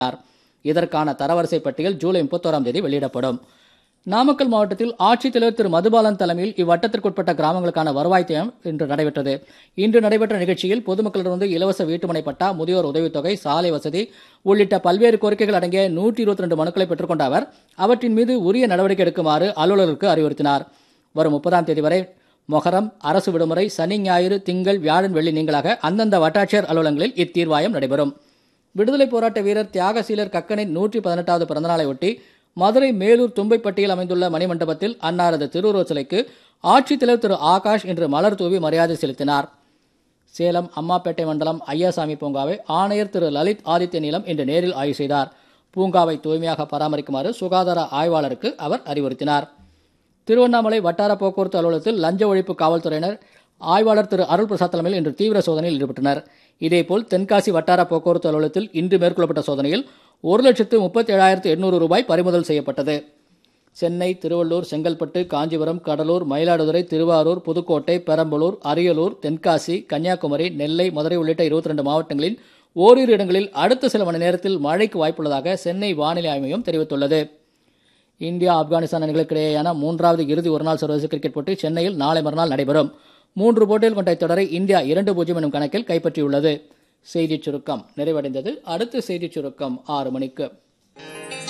இதற்கான தரவரிசை பட்டியல் ஜூலை முப்பத்தோராம் தேதி வெளியிடப்படும் நாமக்கல் மாவட்டத்தில் ஆட்சித்தலைவர் திரு மதுபாலன் தலைமையில் இவ்வட்டத்திற்குட்பட்ட கிராமங்களுக்கான வருவாய் தியம் இன்று நடைபெற்றது இன்று நடைபெற்ற நிகழ்ச்சியில் பொதுமக்களிடமிருந்து இலவச வீட்டுமனை பட்டா முதியோர் உதவித்தொகை சாலை வசதி உள்ளிட்ட பல்வேறு கோரிக்கைகள் அடங்கிய நூற்றி இருபத்தி ரெண்டு மனுக்களை பெற்றுக்கொண்ட அவர் அவற்றின் மீது உரிய நடவடிக்கை எடுக்குமாறு அலுவலருக்கு அறிவுறுத்தினார் வரும் முப்பதாம் தேதி வரை மொஹரம் அரசு விடுமுறை சனி ஞாயிறு திங்கள் வியாழன் வெள்ளி நீங்களாக அந்தந்த வட்டாட்சியர் அலுவலகங்களில் இத்தீர்வாயம் நடைபெறும் விடுதலை போராட்ட வீரர் தியாகசீலர் கக்கனின் நூற்றி பதினெட்டாவது பிறந்தநாளை ஒட்டி மதுரை மேலூர் தும்பைப்பட்டியில் அமைந்துள்ள மணிமண்டபத்தில் அன்னாரது திருவுருவச் சிலைக்கு ஆட்சித்தலைவர் திரு ஆகாஷ் இன்று மலர் தூவி மரியாதை செலுத்தினார் சேலம் அம்மாப்பேட்டை மண்டலம் ஐயாசாமி பூங்காவை ஆணையர் திரு லலித் ஆதித்ய நீலம் இன்று நேரில் ஆய்வு செய்தார் பூங்காவை தூய்மையாக பராமரிக்குமாறு சுகாதார ஆய்வாளருக்கு அவர் அறிவுறுத்தினார் திருவண்ணாமலை வட்டார போக்குவரத்து அலுவலகத்தில் லஞ்ச ஒழிப்பு காவல்துறையினர் ஆய்வாளர் திரு அருள் பிரசாத் தலைமையில் இன்று தீவிர சோதனையில் ஈடுபட்டனர் இதேபோல் தென்காசி வட்டார போக்குவரத்து அலுவலகத்தில் இன்று மேற்கொள்ளப்பட்ட சோதனையில் ஒரு லட்சத்து முப்பத்தி ஏழாயிரத்து எண்ணூறு ரூபாய் பறிமுதல் செய்யப்பட்டது சென்னை திருவள்ளூர் செங்கல்பட்டு காஞ்சிபுரம் கடலூர் மயிலாடுதுறை திருவாரூர் புதுக்கோட்டை பெரம்பலூர் அரியலூர் தென்காசி கன்னியாகுமரி நெல்லை மதுரை உள்ளிட்ட இருபத்தி ரெண்டு மாவட்டங்களில் ஓரிரு இடங்களில் அடுத்த சில மணி நேரத்தில் மழைக்கு வாய்ப்புள்ளதாக சென்னை வானிலை ஆய்வு மையம் தெரிவித்துள்ளது இந்தியா ஆப்கானிஸ்தான் அணிகளுக்கிடையேயான மூன்றாவது இறுதி ஒருநாள் சர்வதேச கிரிக்கெட் போட்டி சென்னையில் நாளை மறுநாள் நடைபெறும் மூன்று போட்டிகள் கொண்ட இத்தொடரை இந்தியா இரண்டு பூஜ்ஜியம் எனும் கணக்கில் கைப்பற்றியுள்ளது செய்திச் சுருக்கம் நிறைவடைந்தது அடுத்த செய்திச் சுருக்கம் ஆறு மணிக்கு